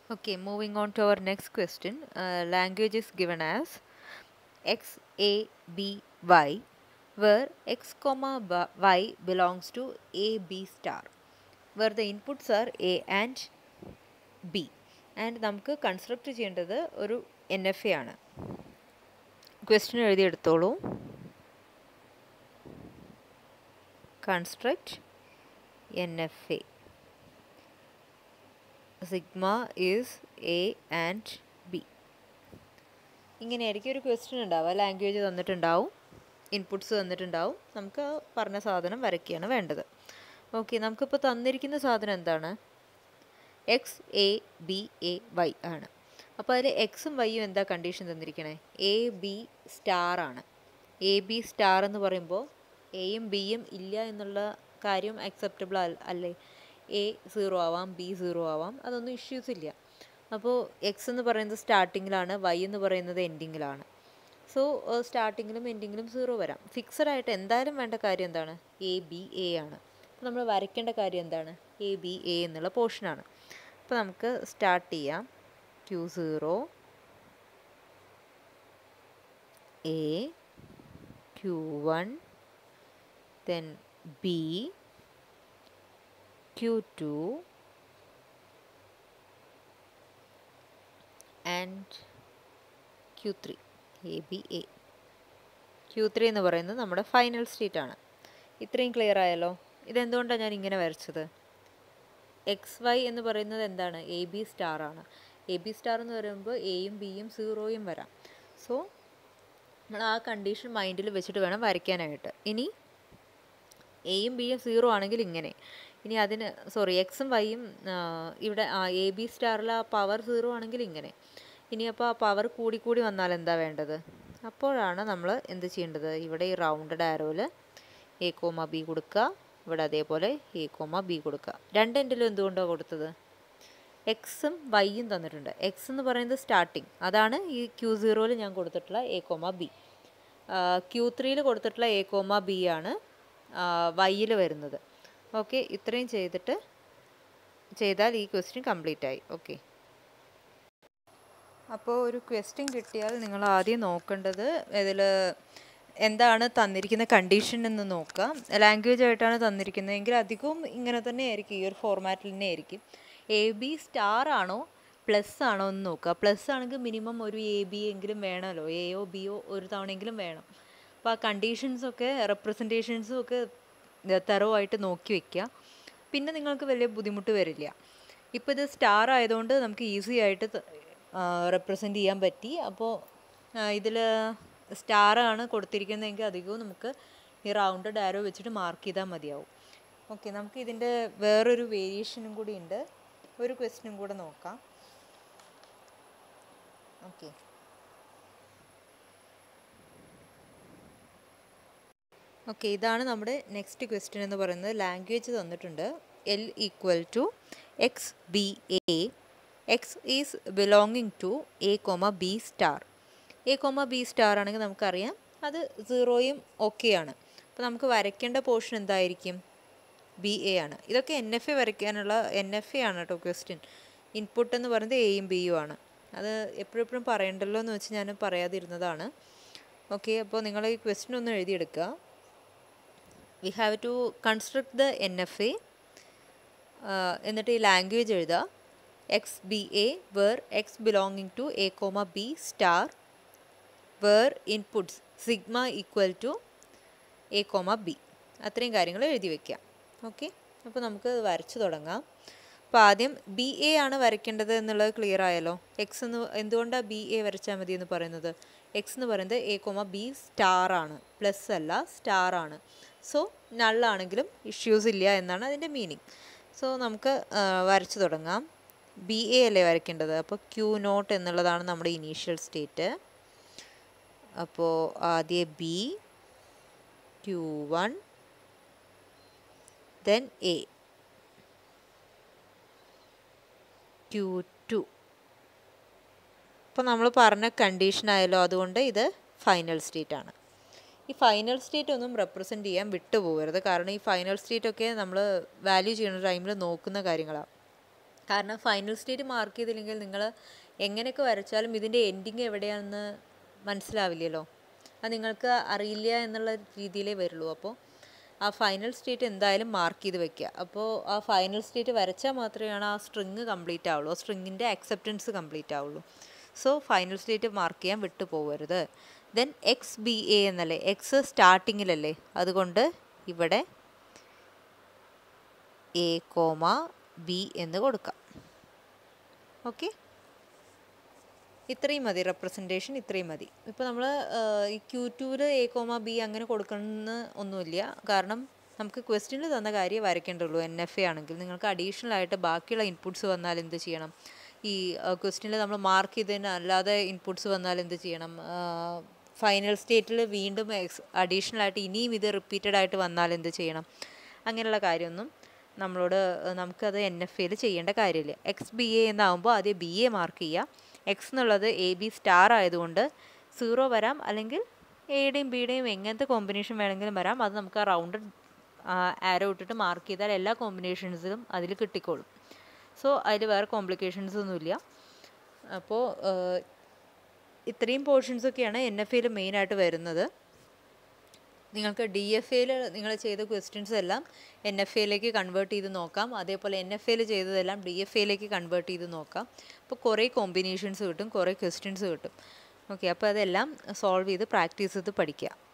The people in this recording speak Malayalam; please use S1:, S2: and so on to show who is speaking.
S1: Okay, moving on to our next question. Uh, language is given as x, a, b, y, where x, comma b- y belongs to a, b star, where the inputs are a and b. And നമുക്ക് കൺസ്ട്രക്റ്റ് ചെയ്യേണ്ടത് ഒരു എൻ എഫ് എ ആണ് ക്വസ്റ്റ്യൻ എഴുതിയെടുത്തോളൂ construct N F A sigma is a and b ഇങ്ങനെയായിരിക്കും ഒരു ക്വസ്റ്റ്യൻ ഉണ്ടാവുക ലാംഗ്വേജ് തന്നിട്ടുണ്ടാവും ഇൻപുട്സ് തന്നിട്ടുണ്ടാവും നമുക്ക് ആ പറഞ്ഞ സാധനം വരയ്ക്കുകയാണ് വേണ്ടത് ഓക്കെ നമുക്കിപ്പോൾ തന്നിരിക്കുന്ന സാധനം എന്താണ് x a b a y ആണ് അപ്പോൾ അതിൽ എക്സും വൈയും എന്താ കണ്ടീഷൻ തന്നിരിക്കണേ എ ബി സ്റ്റാർ ആണ് എ ബി സ്റ്റാർ എന്ന് പറയുമ്പോൾ എയും ബിയും ഇല്ല എന്നുള്ള കാര്യം അക്സെപ്റ്റബിൾ അല്ലേ എ സീറോ ആവാം ബി സീറോ ആവാം അതൊന്നും ഇഷ്യൂസ് ഇല്ല അപ്പോൾ എക്സ് എന്ന് പറയുന്നത് സ്റ്റാർട്ടിങ്ങിലാണ് വൈ എന്ന് പറയുന്നത് എൻഡിങ്ങിലാണ് സോ സ്റ്റാർട്ടിങ്ങിലും എൻഡിങ്ങിലും സീറോ വരാം ഫിക്സഡ് ആയിട്ട് എന്തായാലും വേണ്ട കാര്യം എന്താണ് എ ബി എ ആണ് അപ്പോൾ നമ്മൾ വരയ്ക്കേണ്ട കാര്യം എന്താണ് എ ബി എ എന്നുള്ള പോർഷനാണ് അപ്പോൾ നമുക്ക് സ്റ്റാർട്ട് ചെയ്യാം q zero a q one then b q two and q three a b a q three എന്ന് പറയുന്നത് നമ്മുടെ ഫൈനൽ സ്റ്റേറ്റ് ആണ് ഇത്രയും ക്ലിയർ ആയല്ലോ ഇതെന്തുകൊണ്ടാണ് ഞാൻ ഇങ്ങനെ വരച്ചത് എക്സ് വൈ എന്ന് പറയുന്നത് എന്താണ് എ ബി സ്റ്റാർ ആണ് എ ബി സ്റ്റാർ എന്ന് പറയുമ്പോൾ എയും ബിയും സീറോയും വരാം സോ നമ്മൾ ആ കണ്ടീഷൻ മൈൻഡിൽ വെച്ചിട്ട് വേണം വരയ്ക്കാനായിട്ട് ഇനി എയും ബിയും സീറോ ആണെങ്കിൽ ഇങ്ങനെ ഇനി അതിന് സോറി എക്സും വൈയും ഇവിടെ എ ബി സ്റ്റാറിൽ ആ പവർ സീറോ ആണെങ്കിൽ ഇങ്ങനെ ഇനി അപ്പോൾ ആ പവർ കൂടി കൂടി വന്നാൽ എന്താ വേണ്ടത് അപ്പോഴാണ് നമ്മൾ എന്ത് ചെയ്യേണ്ടത് ഇവിടെ ഈ റൗണ്ടഡ് ആരോയിൽ എ കോമ ബി കൊടുക്കുക ഇവിടെ അതേപോലെ എ കോമ ബി കൊടുക്കുക രണ്ട് എൻഡിലും എന്തുകൊണ്ടാണ് കൊടുത്തത് എക്സും വൈയും തന്നിട്ടുണ്ട് എക്സ് എന്ന് പറയുന്നത് സ്റ്റാർട്ടിങ് അതാണ് ഈ ക്യൂ സീറോയിൽ ഞാൻ കൊടുത്തിട്ടുള്ള എ കോമ ബി ക്യൂ ത്രീയിൽ കൊടുത്തിട്ടുള്ള എ കോമ ബി ആണ് വൈയിൽ വരുന്നത് ഓക്കെ ഇത്രയും ചെയ്തിട്ട് ചെയ്താൽ ഈ ക്വസ്റ്റ്യൻ കംപ്ലീറ്റ് ആയി ഓക്കെ അപ്പോൾ ഒരു ക്വസ്റ്റ്യൻ കിട്ടിയാൽ നിങ്ങൾ ആദ്യം നോക്കേണ്ടത് ഇതിൽ എന്താണ് തന്നിരിക്കുന്ന കണ്ടീഷൻ എന്ന് നോക്കാം ലാംഗ്വേജ് ആയിട്ടാണ് തന്നിരിക്കുന്നതെങ്കിൽ അധികവും ഇങ്ങനെ തന്നെ ആയിരിക്കും ഈ ഒരു ഫോർമാറ്റിൽ തന്നെ ആയിരിക്കും എ ബി സ്റ്റാർ ആണോ പ്ലസ് ആണോ എന്ന് നോക്കുക പ്ലസ് ആണെങ്കിൽ മിനിമം ഒരു എ ബി എങ്കിലും വേണമല്ലോ എയോ ബിയോ ഒരു തവണയെങ്കിലും വേണം അപ്പോൾ ആ കണ്ടീഷൻസൊക്കെ റെപ്രസെൻറ്റേഷൻസും ഒക്കെ തറവായിട്ട് നോക്കി വെക്കുക പിന്നെ നിങ്ങൾക്ക് വലിയ ബുദ്ധിമുട്ട് വരില്ല ഇപ്പോൾ ഇത് സ്റ്റാർ ആയതുകൊണ്ട് നമുക്ക് ഈസി ആയിട്ട് റെപ്രസെൻറ്റ് ചെയ്യാൻ പറ്റി അപ്പോൾ ഇതിൽ സ്റ്റാർ ആണ് കൊടുത്തിരിക്കുന്നതെങ്കിൽ അധികവും നമുക്ക് ഈ റൗണ്ടഡ് ആരോ വെച്ചിട്ട് മാർക്ക് ചെയ്താൽ മതിയാവും ഓക്കെ നമുക്ക് ഇതിൻ്റെ വേറൊരു വേരിയേഷനും കൂടി ഉണ്ട് ഒരു ക്വസ്റ്റിനും കൂടെ നോക്കാം ഓക്കെ ഓക്കെ ഇതാണ് നമ്മുടെ നെക്സ്റ്റ് ക്വസ്റ്റ്യൻ എന്ന് പറയുന്നത് ലാംഗ്വേജ് തന്നിട്ടുണ്ട് L equal to x b a x is belonging to a comma b star a comma b star ആണെങ്കിൽ നമുക്കറിയാം അത് സീറോയും ആണ് അപ്പോൾ നമുക്ക് വരയ്ക്കേണ്ട പോർഷൻ എന്തായിരിക്കും ബി എ ആണ് ഇതൊക്കെ എൻ എഫ് എ വരയ്ക്കാനുള്ള എൻ എഫ് എ ആണ് കേട്ടോ ക്വസ്റ്റ്യൻ ഇൻപുട്ട് എന്ന് പറയുന്നത് എയും ബിയും ആണ് അത് എപ്പോഴെപ്പോഴും പറയണ്ടല്ലോ എന്ന് വെച്ച് ഞാൻ പറയാതിരുന്നതാണ് ഓക്കെ അപ്പോൾ നിങ്ങൾ ഈ ക്വസ്റ്റ്യൻ ഒന്ന് എഴുതിയെടുക്കുക we have to construct the N F A എന്നിട്ട് ഈ ലാംഗ്വേജ് എഴുതുക x b a where x belonging to a comma b star where inputs sigma equal to a comma b അത്രയും കാര്യങ്ങൾ എഴുതി വയ്ക്കുക ഓക്കെ അപ്പോൾ നമുക്ക് വരച്ചു തുടങ്ങാം അപ്പോൾ ആദ്യം ബി എ ആണ് വരയ്ക്കേണ്ടത് എന്നുള്ളത് ക്ലിയർ ആയല്ലോ എക്സ് എന്ന് എന്തുകൊണ്ടാണ് ബി എ വരച്ചാൽ മതി എന്ന് പറയുന്നത് എക്സ് എന്ന് പറയുന്നത് എ കോമ ബി സ്റ്റാർ ആണ് പ്ലസ് അല്ല സ്റ്റാർ ആണ് സോ നള്ളാണെങ്കിലും ഇഷ്യൂസ് ഇല്ല എന്നാണ് അതിൻ്റെ മീനിങ് സോ നമുക്ക് വരച്ചു തുടങ്ങാം ബി എ അല്ലേ വരയ്ക്കേണ്ടത് അപ്പോൾ ക്യൂ നോട്ട് എന്നുള്ളതാണ് നമ്മുടെ ഇനീഷ്യൽ സ്റ്റേറ്റ് അപ്പോൾ ആദ്യം b q one then a q two അപ്പോൾ നമ്മൾ പറഞ്ഞ കണ്ടീഷൻ ആയല്ലോ അതുകൊണ്ട് ഇത് ഫൈനൽ സ്റ്റേറ്റ് ആണ് ഈ ഫൈനൽ സ്റ്റേറ്റ് ഒന്നും റെപ്രസെൻറ്റ് ചെയ്യാൻ വിട്ടുപോകരുത് കാരണം ഈ ഫൈനൽ സ്റ്റേറ്റ് ഒക്കെ നമ്മൾ വാല്യൂ ചെയ്യുന്ന ടൈമിൽ നോക്കുന്ന കാര്യങ്ങളാണ് കാരണം ഫൈനൽ സ്റ്റേറ്റ് മാർക്ക് ചെയ്തില്ലെങ്കിൽ നിങ്ങൾ എങ്ങനെയൊക്കെ വരച്ചാലും ഇതിൻ്റെ എൻഡിങ് എവിടെയാണെന്ന് മനസ്സിലാവില്ലല്ലോ അത് നിങ്ങൾക്ക് അറിയില്ല എന്നുള്ള രീതിയിലേ വരുള്ളൂ അപ്പോൾ ആ ഫൈനൽ സ്റ്റേറ്റ് എന്തായാലും മാർക്ക് ചെയ്ത് വെക്കുക അപ്പോൾ ആ ഫൈനൽ സ്റ്റേറ്റ് വരച്ചാൽ മാത്രമേ ആ സ്ട്രിങ് കംപ്ലീറ്റ് ആവുള്ളൂ ആ സ്ട്രിങ്ങിൻ്റെ അക്സെപ്റ്റൻസ് കംപ്ലീറ്റ് ആവുള്ളൂ സോ ഫൈനൽ സ്റ്റേറ്റ് മാർക്ക് ചെയ്യാൻ വിട്ടു പോകരുത് ദെൻ എക്സ് ബി എ എന്നല്ലേ എക്സ് സ്റ്റാർട്ടിങ്ങിലല്ലേ അതുകൊണ്ട് ഇവിടെ എ കോമ ബി എന്ന് കൊടുക്കാം ഓക്കെ ഇത്രയും മതി റെപ്രസെൻറ്റേഷൻ ഇത്രയും മതി ഇപ്പോൾ നമ്മൾ ഈ ക്യൂ ടൂവിൽ എ കോമ ബി അങ്ങനെ കൊടുക്കണമെന്ന് ഒന്നുമില്ല കാരണം നമുക്ക് ക്വസ്റ്റ്യനിൽ തന്ന കാര്യം വരയ്ക്കേണ്ടുള്ളൂ എൻ എഫ് എ ആണെങ്കിൽ നിങ്ങൾക്ക് അഡീഷണൽ ആയിട്ട് ബാക്കിയുള്ള ഇൻപുട്സ് വന്നാൽ എന്ത് ചെയ്യണം ഈ ക്വസ്റ്റ്യനിൽ നമ്മൾ മാർക്ക് ചെയ്തതിന് അല്ലാതെ ഇൻപുട്സ് വന്നാൽ എന്ത് ചെയ്യണം ഫൈനൽ സ്റ്റേറ്റിൽ വീണ്ടും എക്സ് അഡീഷണൽ ആയിട്ട് ഇനിയും ഇത് റിപ്പീറ്റഡ് ആയിട്ട് വന്നാൽ എന്ത് ചെയ്യണം അങ്ങനെയുള്ള കാര്യമൊന്നും നമ്മളോട് നമുക്കത് എൻ എഫ് എയിൽ ചെയ്യേണ്ട കാര്യമില്ല എക്സ് ബി എ എന്നാകുമ്പോൾ ആദ്യം ബി എ മാർക്ക് ചെയ്യുക എക്സ് എന്നുള്ളത് എ ബി സ്റ്റാർ ആയതുകൊണ്ട് സീറോ വരാം അല്ലെങ്കിൽ എയുടെയും ബിയുടെയും എങ്ങനത്തെ കോമ്പിനേഷൻ വേണമെങ്കിലും വരാം അത് നമുക്ക് ആ റൗണ്ട് ആരോ ഇട്ടിട്ട് മാർക്ക് ചെയ്താൽ എല്ലാ കോമ്പിനേഷൻസിലും അതിൽ കിട്ടിക്കോളും സോ അതിൽ വേറെ കോംപ്ലിക്കേഷൻസ് ഒന്നുമില്ല അപ്പോൾ ഇത്രയും പോർഷൻസൊക്കെയാണ് എൻ എഫ് എയിൽ മെയിനായിട്ട് വരുന്നത് നിങ്ങൾക്ക് ഡി എഫ് എയിൽ നിങ്ങൾ ചെയ്ത ക്വസ്റ്റ്യൻസ് എല്ലാം എൻ എഫ് എയിലേക്ക് കൺവേർട്ട് ചെയ്ത് നോക്കാം അതേപോലെ എൻ എഫ് എയിൽ ചെയ്തതെല്ലാം ഡി എഫ് എയിലേക്ക് കൺവേർട്ട് ചെയ്ത് നോക്കാം അപ്പോൾ കുറേ കോമ്പിനേഷൻസ് കിട്ടും കുറേ ക്വസ്റ്റ്യൻസ് കിട്ടും ഓക്കെ അപ്പോൾ അതെല്ലാം സോൾവ് ചെയ്ത് പ്രാക്ടീസ് ചെയ്ത് പഠിക്കുക